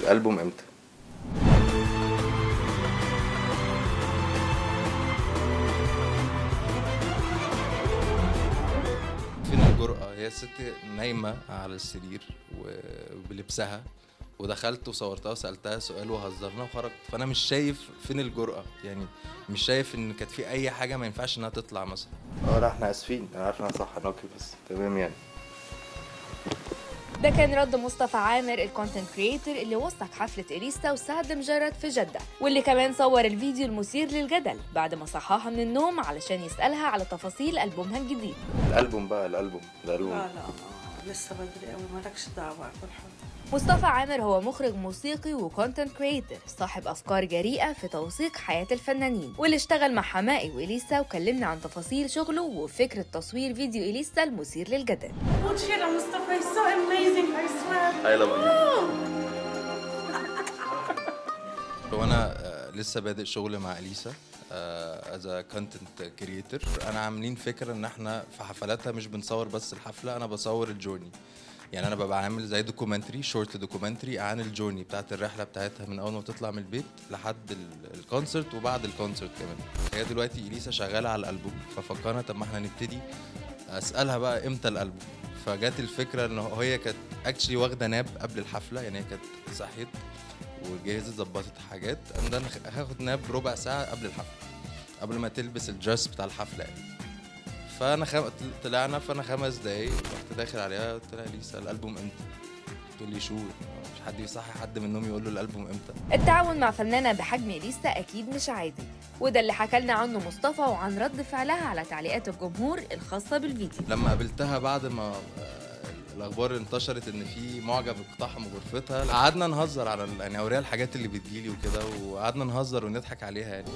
الالبوم امتى فين الجرأة هي الست نايمة على السرير وبلبسها ودخلت وصورتها وسألتها سؤال وهزرنا وخرجت فأنا مش شايف فين الجرأة يعني مش شايف إن كانت في أي حاجة ما ينفعش إنها تطلع مثلا اه لا احنا آسفين أنا عارف إنها صح نوكي بس تمام يعني ده كان رد مصطفى عامر الكونتنت كريتور اللي وثق حفلة إليسا وسعد مجرد في جدة واللي كمان صور الفيديو المثير للجدل بعد ما صحاها من النوم علشان يسألها على تفاصيل ألبومها الجديد الألبوم بقى الألبوم الألبوم لا لا آه، لسه بدري قوي مالكش دعوة كل حاجة مصطفى عامر هو مخرج موسيقي وكونتنت كريتور صاحب أفكار جريئة في توثيق حياة الفنانين واللي اشتغل مع حمائي وإليسا وكلمنا عن تفاصيل شغله وفكرة تصوير فيديو إليسا المثير للجدل Don't cheer on Mustafa, he's so amazing, I swear. I love you Oh. هو انا آه، لسه بادئ شغل مع اليسا از كونتنت كريتور انا عاملين فكره ان احنا في حفلاتها مش بنصور بس الحفله انا بصور الجورني يعني انا ببقى عامل زي دوكيومنتري شورت دوكيومنتري عن الجورني بتاعت الرحله بتاعتها من اول ما تطلع من البيت لحد ال- الكونسرت وبعد الكونسرت كمان هي دلوقتي اليسا شغاله على الالبوم ففكرنا طب ما احنا نبتدي اسالها بقى امتى الالبوم فجات الفكره ان هي كانت اكشلي واخده ناب قبل الحفله يعني هي كانت صحيت وجهزت ظبطت حاجات انا هاخد ناب ربع ساعه قبل الحفله قبل ما تلبس الدرس بتاع الحفله يعني فانا خم... طلعنا فانا خمس دقايق رحت داخل عليها قلت لها ليسا الالبوم امتى؟ تقول لي شو مش حد يصحي حد من النوم يقول له الالبوم امتى التعاون مع فنانة بحجم إليسا أكيد مش عادي وده اللي حكى لنا عنه مصطفى وعن رد فعلها على تعليقات الجمهور الخاصة بالفيديو لما قابلتها بعد ما آه، الاخبار انتشرت ان في معجب اقتحم غرفتها قعدنا نهزر على ال- يعني اوريها الحاجات اللي بتجيلي وكده وقعدنا نهزر ونضحك عليها يعني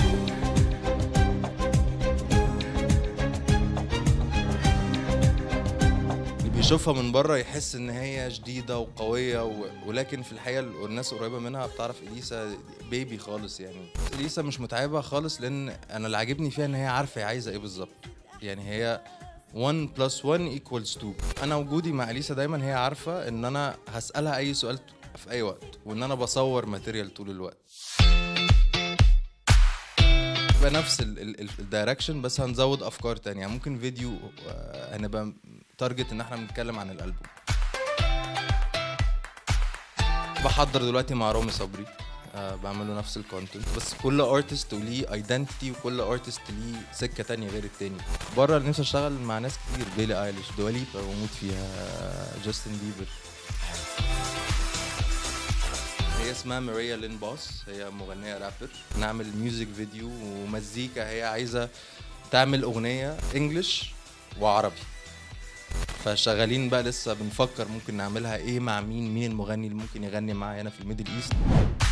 اللي بيشوفها من بره يحس ان هي شديده وقويه و... ولكن في الحقيقه ال- الناس قريبه منها بتعرف اليسا بيبي خالص يعني اليسا مش متعبه خالص لان انا اللي عاجبني فيها ان هي عارفه هي عايزه ايه بالظبط يعني هي 1 بلس 1 equals 2 انا وجودي مع اليسا دايما هي عارفه ان انا هسالها اي سؤال في اي وقت وان انا بصور ماتيريال طول الوقت يبقى نفس الدايركشن بس هنزود افكار تانية يعني ممكن فيديو آه، هنبقى تارجت ان احنا بنتكلم عن الالبوم بحضر دلوقتي مع رامي صبري آه بعمل له نفس الكونتنت بس كل ارتست وليه ايدنتيتي وكل ارتست ليه سكه تانية غير التاني بره اللي نفسي اشتغل مع ناس كتير بيلي ايليش دواليبا بموت فيها آه، جاستن بيبر هي اسمها ماريا لين باس هي مغنيه رابر نعمل ميوزك فيديو ومزيكا هي عايزه تعمل اغنيه انجلش وعربي فشغالين بقى لسه بنفكر ممكن نعملها ايه مع مين مين المغني اللي ممكن يغني معايا هنا في الميدل ايست